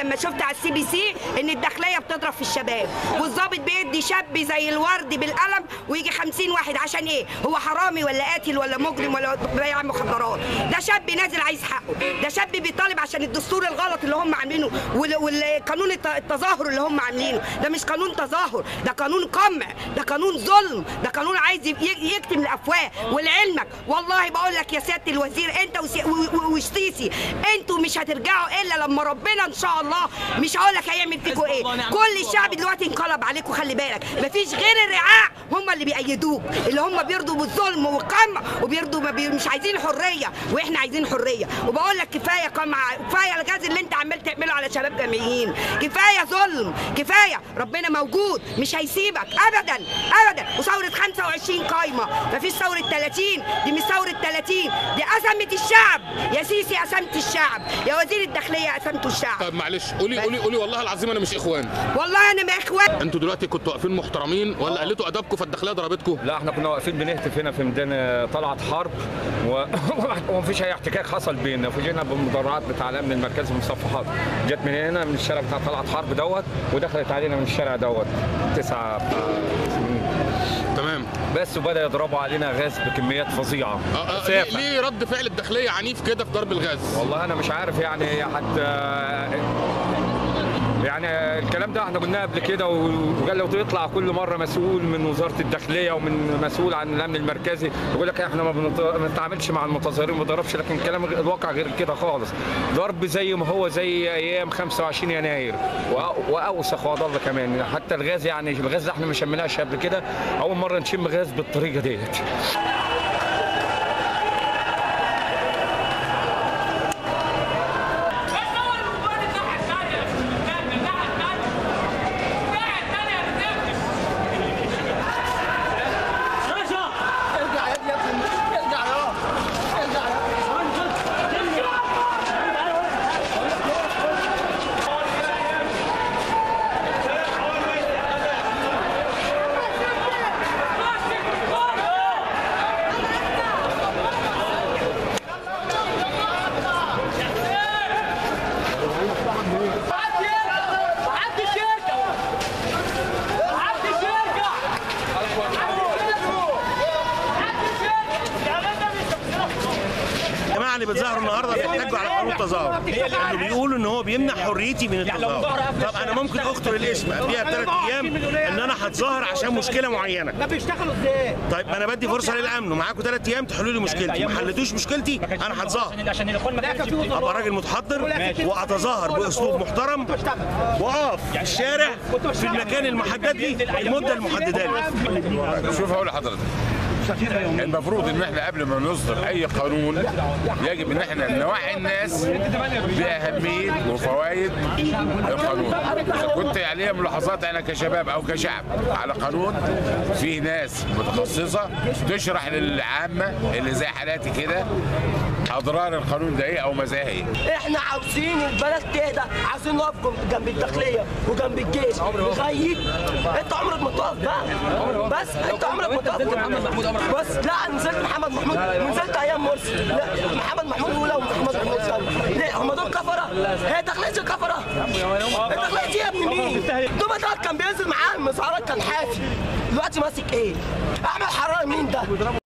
لما شفت على السي بي سي ان الداخليه بتضرب في الشباب والظابط بيدي شاب زي الورد بالقلم ويجي 50 واحد عشان ايه هو حرامي ولا قاتل ولا مجرم ولا بياع مخدرات ده شاب نازل عايز حقه ده شاب بيطالب عشان الدستور الغلط اللي هم عاملينه وال- والقانون الت- التظاهر اللي هم عاملينه ده مش قانون تظاهر ده قانون قمع ده قانون ظلم ده قانون عايز ي- يكتم الافواه ولعلمك والله بقول لك يا سياده الوزير انت وسي- و- و- وشتيسي انتوا مش هترجعوا الا لما ربنا ان شاء الله مش هقول لك هيعمل فيكم ايه كل الشعب دلوقتي انقلب عليكم خلي بالك مفيش غير الرعاع هم اللي بيأيدوك اللي هم بيرضوا بالظلم والقمع وبيرضوا ما بي... مش عايزين حريه واحنا عايزين حريه وبقول لك كفايه قمع كفايه الغاز اللي انت عمال تعمله على شباب جامعيين كفايه ظلم كفايه ربنا موجود مش هيسيبك ابدا ابدا وثوره 25 قايمه مفيش ثوره 30 دي مش ثوره 30 دي أزمة الشعب يا سيسي أزمة الشعب يا وزير الداخلية أزمته الشعب طب معلش قولي قولي قولي والله العظيم انا مش اخوان والله أنا ما إخوان انتوا دلوقتي كنتوا واقفين محترمين ولا قلتوا ادبكم فالداخليه ضربتكم لا احنا كنا واقفين بنهتف هنا في ميدان طلعت حرب و- ومفيش اي احتكاك حصل بيننا فوجئنا بالمدرعات بتاع الامن المركزي مصفحات جت من هنا من الشارع بتاع طلعت حرب دوت ودخلت علينا من الشارع دوت تسعة سنين تمام بس وبدا يضربوا علينا غاز بكميات فظيعه آه، آه، ليه, كثافة. ليه رد فعل الداخليه عنيف كده في ضرب الغاز والله انا مش عارف يعني حتى يعني الكلام ده احنا قلناه قبل كده وقال لو يطلع كل مره مسؤول من وزاره الداخليه ومن مسؤول عن الامن المركزي يقول لك احنا ما بنت- ما بنتعاملش مع المتظاهرين ما بنضربش لكن الكلام غير- الواقع غير كده خالص ضرب زي ما هو زي ايام 25 يناير وأ- واوسخ واضل كمان حتى الغاز يعني الغاز ده احنا ما شمناش قبل كده اول مره نشم غاز بالطريقه ديت عدي الشركة عدي الشركة الجماعه اللي بتظاهروا النهارده بيحتجوا على قانون التظاهر انه بيقولوا ان هو بيمنع حريتي من التظاهر طب انا ممكن اخطر الاسم قبلها بثلاث ايام ان انا هتظاهر عشان مشكله معينه ده بيشتغلوا ازاي؟ طيب انا بدي فرصه للامن ومعاكم ثلاث ايام تحلوا لي مشكلتي ما حلتوش مشكلتي انا هتظاهر عشان الاخوان ما كانش فيه ابقى راجل متحضر واتظاهر باسلوب محترم واقف في الشارع في المكان المحدد لي المده المحدده لي شوف هقول لحضرتك المفروض ان احنا قبل ما نصدر اي قانون يجب ان احنا نوعي الناس باهميه وفوائد القانون اذا كنت عليها ملاحظات انا كشباب او كشعب على قانون فيه ناس متخصصه تشرح للعامه اللي زي حالاتي كده اضرار القانون ده ايه او مزايا ايه احنا عاوزين البلد تهدى عاوزين نقف جنب- جنب الداخليه وجنب الجيش لغايه انت عمرك ما تقف بقى بس انت عمرك ما تقف جنب- بس لا نزلت محمد محمود ونزلت ايام مرسي لا محمد محمود اولى ومحمد محمود ثاني ليه هم دول كفره هي داخليه كفره الداخليه دي يا ابن مين دوما ده كان بينزل معاه المسعرات كان حافي دلوقتي ماسك ايه احمد حراري مين ده